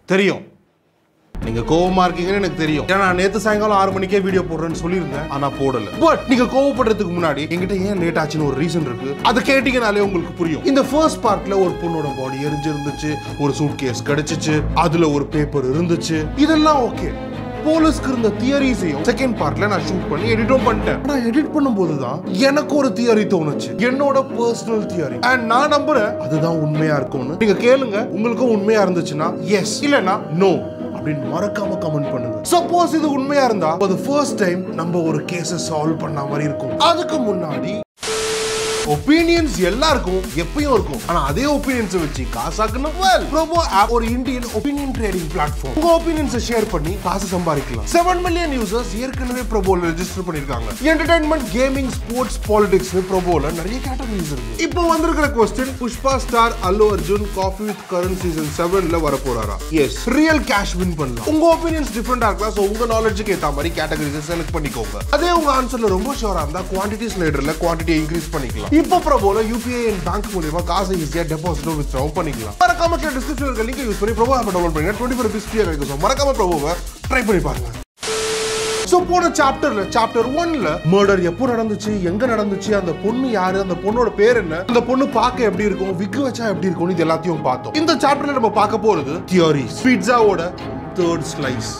தெரியும் நீங்க கோவமா இருக்கீங்கன்னு எனக்கு தெரியும் ஏன்னா நான் நேத்து சாயங்காலம் ஆறு மணிக்கே வீடியோ போடுறேன்னு சொல்லியிருந்தேன் ஆனா போடல பட் நீங்க கோவப்படுறதுக்கு முன்னாடி என்கிட்ட ஏன் லேட் ஆச்சுன்னு ஒரு ரீசன் இருக்கு அதை கேட்டீங்கனாலே உங்களுக்கு புரியும் இந்த ஃபர்ஸ்ட் பார்ட்ல ஒரு பொண்ணோட பாடி எரிஞ்சிருந்துச்சு ஒரு சூட் கேஸ் கிடைச்சிச்சு அதுல ஒரு பேப்பர் இருந்துச்சு இதெல்லாம் ஓகே போலீஸ்க்கு இருந்த தியரிஸையும் செகண்ட் பார்ட்ல நான் ஷூட் பண்ணி எடிட்டும் பண்ணிட்டேன் ஆனா எடிட் பண்ணும்போது தான் எனக்கு ஒரு தியரி தோணுச்சு என்னோட பர்சனல் தியரி அண்ட் நான் நம்புறேன் அதுதான் உண்மையா இருக்கும்னு நீங்க கேளுங்க உங்களுக்கும் உண்மையா இருந்துச்சுன்னா எஸ் இல்லனா நோ அப்படின்னு மறக்காம கமெண்ட் பண்ணுங்க சப்போஸ் இது உண்மையா இருந்தா அது ஃபர்ஸ்ட் டைம் நம்ம ஒரு கேஸை சால்வ் பண்ண மாதிரி இருக்கும் அதுக்கு முன்னாடி ஒப்பீனியன்ஸ் எல்லாருக்கும் எப்பயும் இருக்கும் ஆனா அதே ஒப்பீனியன்ஸ் வச்சு காசாக்கணும் வெல் ப்ரோபோ ஆப் ஒரு இந்தியன் ஒப்பீனியன் ட்ரேடிங் பிளாட்ஃபார்ம் உங்க ஒப்பீனியன்ஸை ஷேர் பண்ணி காசு சம்பாதிக்கலாம் செவன் மில்லியன் யூசர்ஸ் ஏற்கனவே ப்ரோபோல ரெஜிஸ்டர் பண்ணிருக்காங்க என்டர்டைன்மெண்ட் கேமிங் ஸ்போர்ட்ஸ் பாலிடிக்ஸ் ப்ரோபோல நிறைய கேட்டகரிஸ் இருக்கு இப்போ வந்திருக்கிற question Pushpa star Allu Arjun Koffee with Karan season செவன்ல வர போறாரா எஸ் ரியல் கேஷ் வின் பண்ணலாம் உங்க ஒப்பீனியன்ஸ் டிஃபரெண்டா இருக்கலாம் ஸோ உங்க நாலேஜுக்கு ஏத்த மாதிரி கேட்டகரிஸ் செலக்ட் பண்ணிக்கோங்க அதே உங்க ஆன்சர்ல ரொம்ப ஷோரா இருந்தா குவான்டிட்டி ஸ்லைடர்ல குவான்டிட்டி இன்க்ரீஸ் பண்ணிக்கலாம் இப்போ ப்ரோபோல யூபிஐ அண்ட் பேங்க் மூலியமா காசை ஈஸியா டெபாசிட்டும் வித்ட்ராவும் பண்ணிக்கலாம் மறக்காம கீழே டிஸ்கிரிப்ஷன் இருக்க லிங்க் யூஸ் பண்ணி ப்ரோபோ ஆப் டவுன்லோட் பண்ணுங்க டுவெண்ட்டி ஃபோர் ருபீஸ் ஃப்ரீயாக கிடைக்கும் ஸோ மறக்காம ப்ரோபோவை ட்ரை பண்ணி பாருங்க ஸோ போன சாப்டர்ல சாப்டர் ஒன்ல மர்டர் எப்போ நடந்துச்சு எங்க நடந்துச்சு அந்த பொண்ணு யாரு அந்த பொண்ணோட பேர் என்ன அந்த பொண்ணு பார்க்க எப்படி இருக்கும் விக்கு வச்சா எப்படி இருக்கும் இது எல்லாத்தையும் பார்த்தோம் இந்த சாப்டர்ல நம்ம பார்க்க போறது தியோரி பீட்சாவோட தேர்ட் ஸ்லைஸ்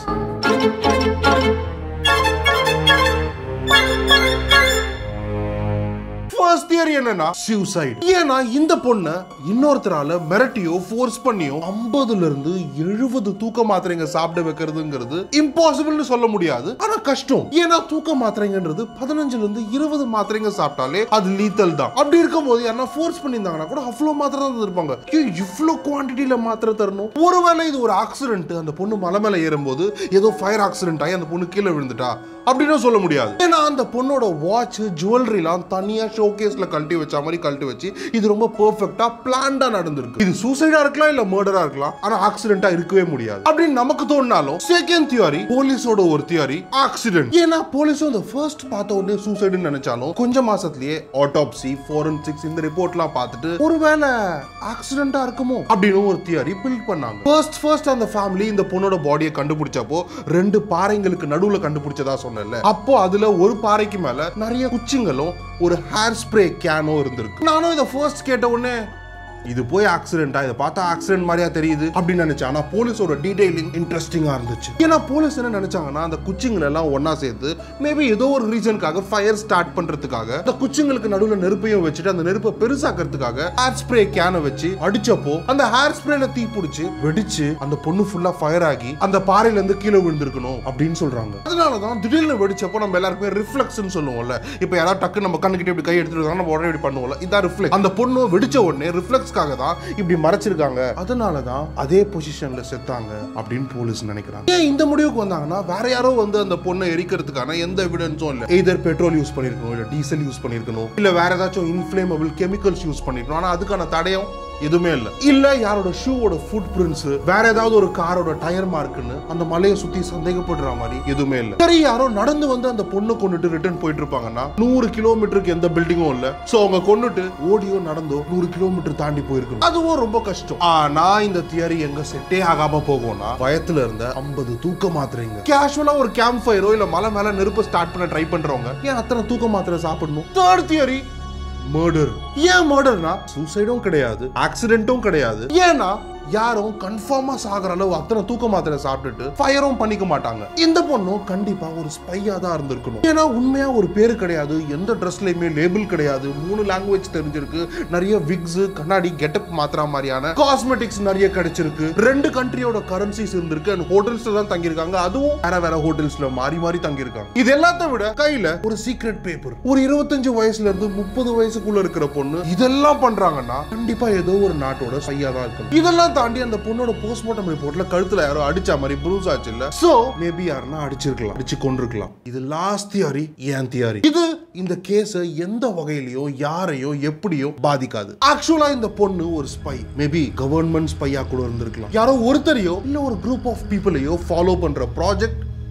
ஃபர்ஸ்ட் தியரி என்னன்னா சூசைட் ஏன்னா இந்த பொண்ணை இன்னொருத்தரால மிரட்டியோ ஃபோர்ஸ் பண்ணியோ ஐம்பதுல இருந்து எழுபது தூக்க மாத்திரைங்க சாப்பிட வைக்கிறதுங்கிறது இம்பாசிபிள்னு சொல்ல முடியாது ஆனா கஷ்டம் ஏன்னா தூக்க மாத்திரைங்கன்றது பதினஞ்சுல இருந்து இருபது மாத்திரைங்க சாப்பிட்டாலே அது லீத்தல் தான் அப்படி இருக்கும்போது யாரா ஃபோர்ஸ் பண்ணியிருந்தாங்கன்னா கூட அவ்வளோ மாத்திரை தான் இருப்பாங்க இவ்வளோ குவான்டிட்டியில மாத்திரை தரணும் ஒருவேளை இது ஒரு ஆக்சிடென்ட் அந்த பொண்ணு மலை மேல ஏறும்போது ஏதோ ஃபயர் ஆக்சிடென்ட் ஆகி அந்த பொண்ணு கீழே விழுந்துட்டா அப்படின்னு சொல்ல முடியாது ஏன்னா அந்த பொண்ணோட வாட்ச் ஜுவல்லரிலாம் தனியா ஷோகேஸ்ல கழட்டி வச்ச மாதிரி கழட்டி வச்சு இது ரொம்ப பெர்ஃபெக்ட்டா பிளான்டா நடந்திருக்கு இது சூசைடா இருக்கலாம் இல்ல மர்டரா இருக்கலாம் ஆனா ஆக்சிடென்ட்டா இருக்கவே முடியாது அப்படின்னு நமக்கு தோணினாலும் செகண்ட் தியரி போலீஸோட ஒரு தியரி ஆக்சிடென்ட் ஏன்னா போலீஸும் இந்த ஃபர்ஸ்ட் பார்த்த உடனே சூசைடுன்னு நினைச்சாலும் கொஞ்ச மாசத்துலயே ஆட்டோப்சி ஃபோரன்சிக்ஸ் இந்த ரிப்போர்ட்லாம் பார்த்துட்டு ஒருவேளை ஆக்சிடென்ட்டா இருக்குமோ அப்படின்னு ஒரு தியரி பில்ட் பண்ணாங்க ஃபர்ஸ்ட் ஃபர்ஸ்ட் அந்த ஃபேமிலி இந்த பொண்ணோட பாடியை கண்டுபிடிச்சப்போ ரெண்டு பாறைங்களுக்கு நடுவுல கண்டுபிடிச்சதா சொன்னேன்ல அப்போ அதுல ஒரு பாறைக்கு மேல நிறைய குச்சிங்களும் ஒரு ஹேர் ஸ்ப்ரே கேனும் இருந்திருக்கு நானும் இதை ஃபர்ஸ்ட் கேட்ட உடனே இது போய் ஆக்சிடென்ட்டா இதை பார்த்தா ஆக்சிடென்ட் மாதிரியா தெரியுது அப்படின்னு நினைச்சேன் ஆனா போலீஸோட டீடைலிங் இன்ட்ரெஸ்டிங்கா இருந்துச்சு ஏன்னா போலீஸ் என்ன நினைச்சாங்கன்னா அந்த குச்சிங்களை எல்லாம் ஒண்ணா சேர்த்து மேபி ஏதோ ஒரு ரீசனுக்காக ஃபயர் ஸ்டார்ட் பண்றதுக்காக அந்த குச்சிங்களுக்கு நடுவுல நெருப்பையும் வச்சுட்டு அந்த நெருப்பை பெருசாக்கிறதுக்காக ஹேர் ஸ்ப்ரே கேனை வச்சு அடிச்சப்போ அந்த ஹேர் ஸ்ப்ரேல தீ பிடிச்சு வெடிச்சு அந்த பொண்ணு ஃபுல்லா ஃபயர் ஆகி அந்த பாறையில இருந்து கீழே விழுந்திருக்கணும் அப்படின்னு சொல்றாங்க அதனாலதான் திடீர்னு வெடிச்சப்போ நம்ம எல்லாருக்குமே ரிஃப்ளெக்ஸ்னு சொல்லுவோம்ல இப்போ யாராவது டக்கு நம்ம கண்ணுக்கிட்ட இப்படி கை எடுத்துட்டு நம்ம உடனே இப்படி பண்ணுவோம்ல இதான் ரிஃப்ளெக்ஸ் அந்த பொண்ணு வெடிச்ச உடனே ரிஃப்ளெக்ஸ்க்காக தான் இப்படி மறைச்சிருக்காங்க அதனால தான் அதே பொசிஷன்ல செத்தாங்க அப்படின்னு போலீஸ் நினைக்கிறாங்க ஏன் இந்த முடிவுக்கு வந்தாங்கன்னா வேற யாரோ வந்து அந்த பொண்ணை எரிக்கிறதுக்கான எந்த எவிடன்ஸும் இல்ல எய்தர் பெட்ரோல் யூஸ் பண்ணிருக்கணும் இல்ல டீசல் யூஸ் பண்ணிருக்கணும் இல்ல வேற ஏதாச்சும் இன்ஃபிளேமபிள் கெமிக்கல்ஸ் யூஸ் பண்ணிருக்கணும் ஆனா அதுக்கான தடயம் எதுவுமே இல்ல இல்ல யாரோட ஷூவோட ஃபுட் பிரிண்ட்ஸ் வேற ஏதாவது ஒரு காரோட டயர் மார்க்குன்னு அந்த மலையை சுத்தி சந்தேகப்படுற மாதிரி எதுவுமே இல்ல சரி யாரோ நடந்து வந்து அந்த பொண்ணை கொண்டுட்டு ரிட்டர்ன் போயிட்டு இருப்பாங்கன்னா நூறு கிலோமீட்டருக்கு எந்த பில்டிங்கும் இல்ல சோ அவங்க கொண்டுட்டு ஓடியோ நடந்தோ நூறு கிலோமீட்டர் தாண்டி போயிருக்கணும் அதுவும் ரொம்ப கஷ்டம் ஆனா இந்த தியரி எங்க செட்டே ஆகாம போகும்னா பயத்துல இருந்த ஐம்பது தூக்க மாத்திரைங்க கேஷுவலா ஒரு கேம்ப் ஃபயரோ இல்ல மலை மேல நெருப்பு ஸ்டார்ட் பண்ண ட்ரை பண்றவங்க ஏன் அத்தனை தூக்க மாத்திரை சாப்பிடணும் தேர்ட் தியரி மர்டர் ஏன் மர்டர்னா சூசைடும் கிடையாது ஆக்சிடென்ட்டும் கிடையாது ஏன்னா யாரும் கன்ஃபார்மா சாகுற அளவு அத்தனை தூக்க மாத்திரை சாப்பிட்டுட்டு ஃபயரும் பண்ணிக்க மாட்டாங்க இந்த பொண்ணும் கண்டிப்பா ஒரு ஸ்பையா தான் இருந்திருக்கணும் ஏன்னா உண்மையா ஒரு பேரு கிடையாது எந்த ட்ரெஸ்லயுமே லேபிள் கிடையாது மூணு லாங்குவேஜ் தெரிஞ்சிருக்கு நிறைய விக்ஸ் கண்ணாடி கெட்டப் மாத்திரா மாதிரியான காஸ்மெட்டிக்ஸ் நிறைய கிடைச்சிருக்கு ரெண்டு கண்ட்ரியோட கரன்சிஸ் இருந்திருக்கு அண்ட் ஹோட்டல்ஸ்ல தான் தங்கியிருக்காங்க அதுவும் வேற வேற ஹோட்டல்ஸ்ல மாறி மாறி தங்கியிருக்காங்க இது எல்லாத்த விட கையில ஒரு சீக்ரெட் பேப்பர் ஒரு இருபத்தஞ்சு வயசுல இருந்து முப்பது வயசுக்குள்ள இருக்கிற பொண்ணு இதெல்லாம் பண்றாங்கன்னா கண்டிப்பா ஏதோ ஒரு நாட்டோட சையா தான் இருக்கணும் இதெல்லாம் தாண்டி அந்த பொண்ணோட போஸ்ட்மார்ட்டம் ரிப்போர்ட்ல கழுத்துல யாரோ அடிச்ச மாதிரி ப்ரூஸ் ஆச்சு இல்ல சோ மேபி யாருன்னா அடிச்சிருக்கலாம் அடிச்சு கொண்டிருக்கலாம் இது லாஸ்ட் தியரி ஏன் தியரி இது இந்த கேஸ எந்த வகையிலயோ யாரையோ எப்படியோ பாதிக்காது ஆக்சுவலா இந்த பொண்ணு ஒரு ஸ்பை மேபி கவர்மெண்ட் ஸ்பையா கூட இருந்திருக்கலாம் யாரோ ஒருத்தரையோ இல்ல ஒரு குரூப் ஆஃப் பீப்புளையோ ஃபாலோ பண்ற ப்ராஜெக்ட்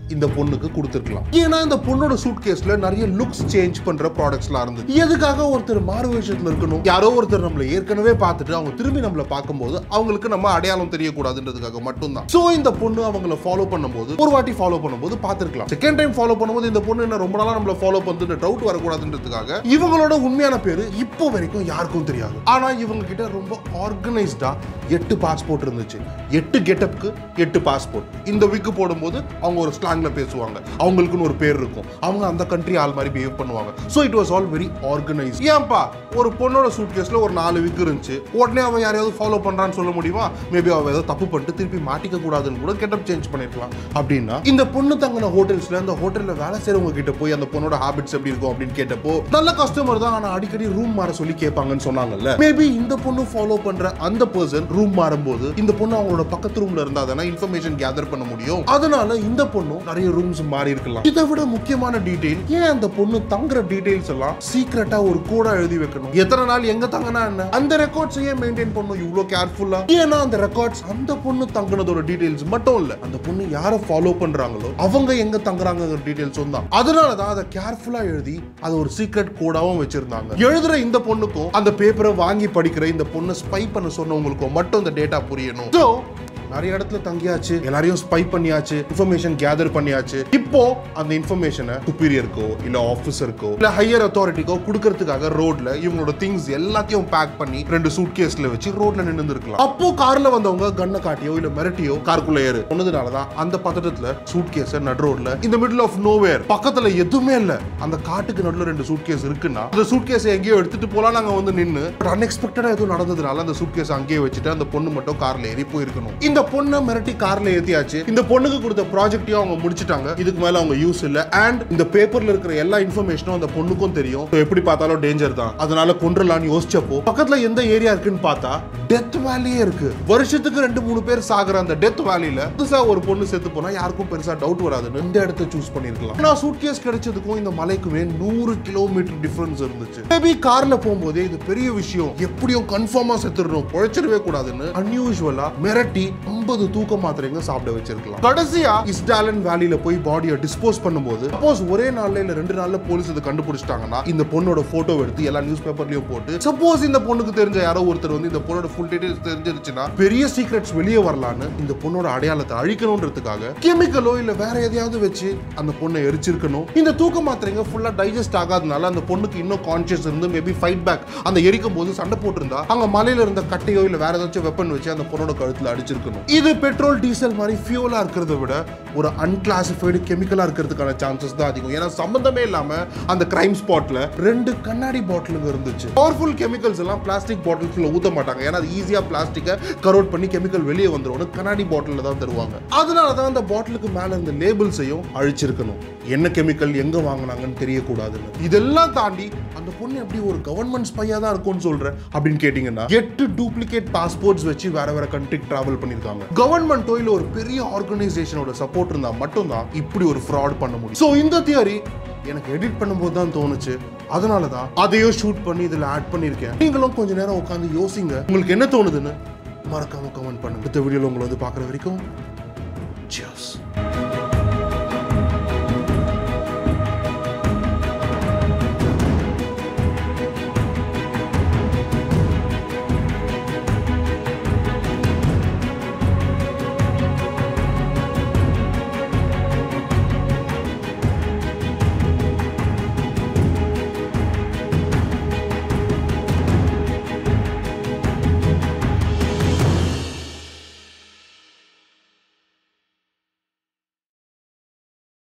இந்த பொண்ணுக்கு கொடுத்துருக்கலாம் ஏன்னா இந்த பொண்ணோட சூட் கேஸ்ல நிறைய லுக்ஸ் சேஞ்ச் பண்ற ப்ராடக்ட்ஸ்லாம் இருந்து எதுக்காக ஒருத்தர் மாறு வேஷத்துல இருக்கணும் யாரோ ஒருத்தர் நம்மள ஏற்கனவே பார்த்துட்டு அவங்க திரும்பி நம்மள பார்க்கும்போது அவங்களுக்கு நம்ம அடையாளம் தெரியக்கூடாதுன்றதுக்காக மட்டும்தான் சோ இந்த பொண்ணு அவங்கள ஃபாலோ பண்ணும்போது ஒரு வாட்டி ஃபாலோ பண்ணும்போது பார்த்திருக்கலாம் செகண்ட் டைம் ஃபாலோ பண்ணும்போது இந்த பொண்ணு என்ன ரொம்ப நாளா நம்மள ஃபாலோ பண்ணுறது டவுட் வரக்கூடாதுன்றதுக்காக இவங்களோட உண்மையான பேரு இப்போ வரைக்கும் யாருக்கும் தெரியாது ஆனா இவங்க கிட்ட ரொம்ப ஆர்கனைஸ்டா எட்டு பாஸ்போர்ட் இருந்துச்சு எட்டு கெட்டப்க்கு எட்டு பாஸ்போர்ட் இந்த விக்கு போடும்போது அவங்க ஒரு ஸ்லாங்ல பேசுவாங்க அவங்களுக்குன்னு ஒரு பேர் இருக்கும் அவங்க அந்த கண்ட்ரி ஆள் மாதிரி பிஹேவ் பண்ணுவாங்க so it was all very organise ஏன்பா ஒரு பொண்ணோட சூட் கேஸ்ல ஒரு நாலு விக்கு இருந்துச்சு உடனே அவன் யாரையாவது ஃபாலோ பண்றான்னு சொல்ல முடியுமா மேபி அவ ஏதோ தப்பு பண்ணிட்டு திருப்பி மாட்டிக்க கூடாதுன்னு கூட கெட்டப் சேஞ்ச் பண்ணிருக்கலாம் அப்படின்னா இந்த பொண்ணு தங்கின ஹோட்டல்ஸ்ல அந்த ஹோட்டல்ல வேலை செய்றவங்க கிட்ட போய் அந்த பொண்ணோட ஹாபிட்ஸ் எப்படி இருக்கும் அப்படின்னு கேட்டப்போ நல்ல கஸ்டமர் தான் ஆனா அடிக்கடி ரூம் மாற சொல்லி கேட்பாங்கன்னு சொன்னாங்கல்ல மேபி இந்த பொண்ணு ஃபாலோ பண்ற அந்த பர்சன் ரூம் மாறும்போது இந்த பொண்ணு அவங்களோட பக்கத்து ரூம்ல இருந்தா தானே இன்ஃபர்மேஷன் கேதர் பண்ண முடியும் அதனால இந்த பொண்ணும் நிறைய ரூம்ஸ் மாறி இருக்கலாம் இதை விட முக்கியமான டீடைல் ஏன் அந்த பொண்ணு தங்குற டீடைல்ஸ் எல்லாம் சீக்கிரட்டா ஒரு கோடா எழுதி வைக்கணும் எத்தனை நாள் எங்க தங்கினா என்ன அந்த ரெக்கார்ட்ஸ் ஏன் மெயின்டைன் பண்ணும் இவ்வளோ கேர்ஃபுல்லா ஏன்னா அந்த ரெக்கார்ட்ஸ் அந்த பொண்ணு தங்குனதோட டீடைல்ஸ் மட்டும் இல்ல அந்த பொண்ணு யாரை ஃபாலோ பண்றாங்களோ அவங்க எங்க தங்குறாங்கிற டீடைல்ஸும் தான் அதனால தான் அதை கேர்ஃபுல்லா எழுதி அதை ஒரு சீக்ரெட் கோடாவும் வச்சிருந்தாங்க எழுதுற இந்த பொண்ணுக்கும் அந்த பேப்பரை வாங்கி படிக்கிற இந்த பொண்ணு ஸ்பை பண்ண சொன்னவங்களுக்கும் மட்டும் இந்த டேட்டா புரியணும் ஸோ நிறைய இடத்துல தங்கியாச்சு எல்லாரையும் ஸ்பை பண்ணியாச்சு இன்ஃபர்மேஷன் கேதர் பண்ணியாச்சு இப்போ அந்த இன்ஃபர்மேஷனை சுப்பீரியருக்கோ இல்ல ஆஃபீஸருக்கோ இல்ல ஹையர் அத்தாரிட்டிக்கோ கொடுக்கறதுக்காக ரோட்ல இவங்களோட திங்ஸ் எல்லாத்தையும் பேக் பண்ணி ரெண்டு சூட் கேஸ்ல வச்சு ரோட்ல நின்று இருக்கலாம் அப்போ கார்ல வந்தவங்க கண்ணை காட்டியோ இல்ல மிரட்டியோ காருக்குள்ள ஏறு சொன்னதுனாலதான் அந்த பதட்டத்துல சூட் கேஸ் நட் ரோட்ல இந்த மிடில் ஆஃப் நோவேர் பக்கத்துல எதுவுமே இல்ல அந்த காட்டுக்கு நடுவுல ரெண்டு சூட் கேஸ் இருக்குன்னா அந்த சூட் கேஸ் எங்கேயோ எடுத்துட்டு போலாம் நாங்க வந்து நின்னு அன்எக்ஸ்பெக்டடா எதுவும் நடந்ததுனால அந்த சூட் கேஸ் அங்கேயே வச்சுட்டு அந்த பொண்ணு மட்டும் கார்ல ஏறி போயிருக்கணும் இந்த பொண்ணை மிரட்டி கார்ல ஏத்தியாச்சு இந்த பொண்ணுக்கு கொடுத்த ப்ராஜெக்டையும் அவங்க முடிச்சிட்டாங்க இதுக்கு மேல அவங்க யூஸ் இல்ல அண்ட் இந்த பேப்பர்ல இருக்கிற எல்லா இன்ஃபர்மேஷனும் அந்த பொண்ணுக்கும் தெரியும் So, எப்படி பார்த்தாலும் டேஞ்சர் தான் அதனால கொன்றலாம்னு யோசிச்சப்போ பக்கத்துல எந்த ஏரியா இருக்குன்னு பார்த்தா டெத் வேலியே இருக்கு வருஷத்துக்கு ரெண்டு மூணு பேர் சாகுற அந்த டெத் வேலியில புதுசா ஒரு பொண்ணு செத்து போனா யாருக்கும் பெருசா டவுட் வராதுன்னு இந்த இடத்த சூஸ் பண்ணிருக்கலாம் நான் சூட் கேஸ் கிடைச்சதுக்கும் இந்த மலைக்குமே நூறு கிலோமீட்டர் டிஃபரன்ஸ் இருந்துச்சு மேபி கார்ல போகும்போதே இது பெரிய விஷயம் எப்படியும் கன்ஃபார்மா செத்துடணும் பொழைச்சிடவே கூடாதுன்னு அன்யூஷுவலா மிரட்டி ஐம்பது தூக்க மாத்திரைங்க சாப்பிட வச்சிருக்கலாம் கடைசியா இஸ்டாலன் வேலியில போய் பாடியை டிஸ்போஸ் பண்ணும்போது சப்போஸ் ஒரே நாள்ல இல்ல ரெண்டு நாள்ல போலீஸ் இதை கண்டுபிடிச்சிட்டாங்கன்னா இந்த பொண்ணோட போட்டோ எடுத்து எல்லா நியூஸ் பேப்பர்லயும் போட்டு சப்போஸ் இந்த பொண்ணுக்கு தெரிஞ்ச யாரோ ஒருத்தர் வந்து இந்த பொண்ணோட ஃபுல் டீடைல்ஸ் தெரிஞ்சிருச்சுன்னா பெரிய சீக்ரெட்ஸ் வெளியே வரலான்னு இந்த பொண்ணோட அடையாளத்தை அழிக்கணும்ன்றதுக்காக கெமிக்கலோ இல்ல வேற எதையாவது வச்சு அந்த பொண்ணை எரிச்சிருக்கணும் இந்த தூக்க மாத்திரைங்க ஃபுல்லா டைஜஸ்ட் ஆகாதனால அந்த பொண்ணுக்கு இன்னும் கான்சியஸ் இருந்து மேபி ஃபைட் பேக் அந்த எரிக்கும் போது சண்டை போட்டிருந்தா அங்க மலையில இருந்த கட்டையோ இல்ல வேற ஏதாச்சும் வெப்பன் வச்சு அந்த பொண்ணோட கழுத்துல அடிச்சிருக்கணும் இது பெட்ரோல் டீசல் மாதிரி ஃபியூலா இருக்கிறத விட ஒரு அன்கிளாசிஃபைடு கெமிக்கலா இருக்கிறதுக்கான சான்சஸ் தான் அதிகம் ஏன்னா சம்பந்தமே இல்லாம அந்த கிரைம் ஸ்பாட்ல ரெண்டு கண்ணாடி பாட்டிலுங்க இருந்துச்சு பவர்ஃபுல் கெமிக்கல்ஸ் எல்லாம் பிளாஸ்டிக் பாட்டில்ஸ்ல ஊத்த மாட்டாங்க ஏன்னா அது ஈஸியா பிளாஸ்டிக்கை கரோட் பண்ணி கெமிக்கல் வெளியே வந்துரும் கண்ணாடி பாட்டில்ல தான் தருவாங்க அதனால தான் அந்த பாட்டிலுக்கு மேல இருந்த லேபிள்ஸையும் அழிச்சிருக்கணும் என்ன கெமிக்கல் எங்க வாங்குனாங்கன்னு தெரியக்கூடாதுன்னு இதெல்லாம் தாண்டி அந்த பொண்ணு எப்படி ஒரு கவர்மெண்ட் ஸ்பையா தான் இருக்கும்னு சொல்றேன் அப்படின்னு கேட்டீங்கன்னா எட்டு டூப்ளிகேட் பாஸ்போர்ட்ஸ் வச்சு வேற வேற கண்ட்ரிக்கு டிராவல் பண்ணிருக்காங்க கவர்மெண்ட்டோ இல்ல ஒரு பெரிய ஆர்கனைசேஷனோட சப்போர்ட் இருந்தா மட்டும்தான் இப்படி ஒரு ஃப்ராட் பண்ண முடியும் ஸோ இந்த தியரி எனக்கு எடிட் பண்ணும்போது தான் தோணுச்சு அதனால தான் அதையும் ஷூட் பண்ணி இதில் ஆட் பண்ணியிருக்கேன் நீங்களும் கொஞ்ச நேரம் உட்காந்து யோசிங்க உங்களுக்கு என்ன தோணுதுன்னு மறக்காம கமெண்ட் பண்ணுங்க அடுத்த வீடியோவில் உங்களை வந்து பார்க்குற வரைக்கும் Cheers.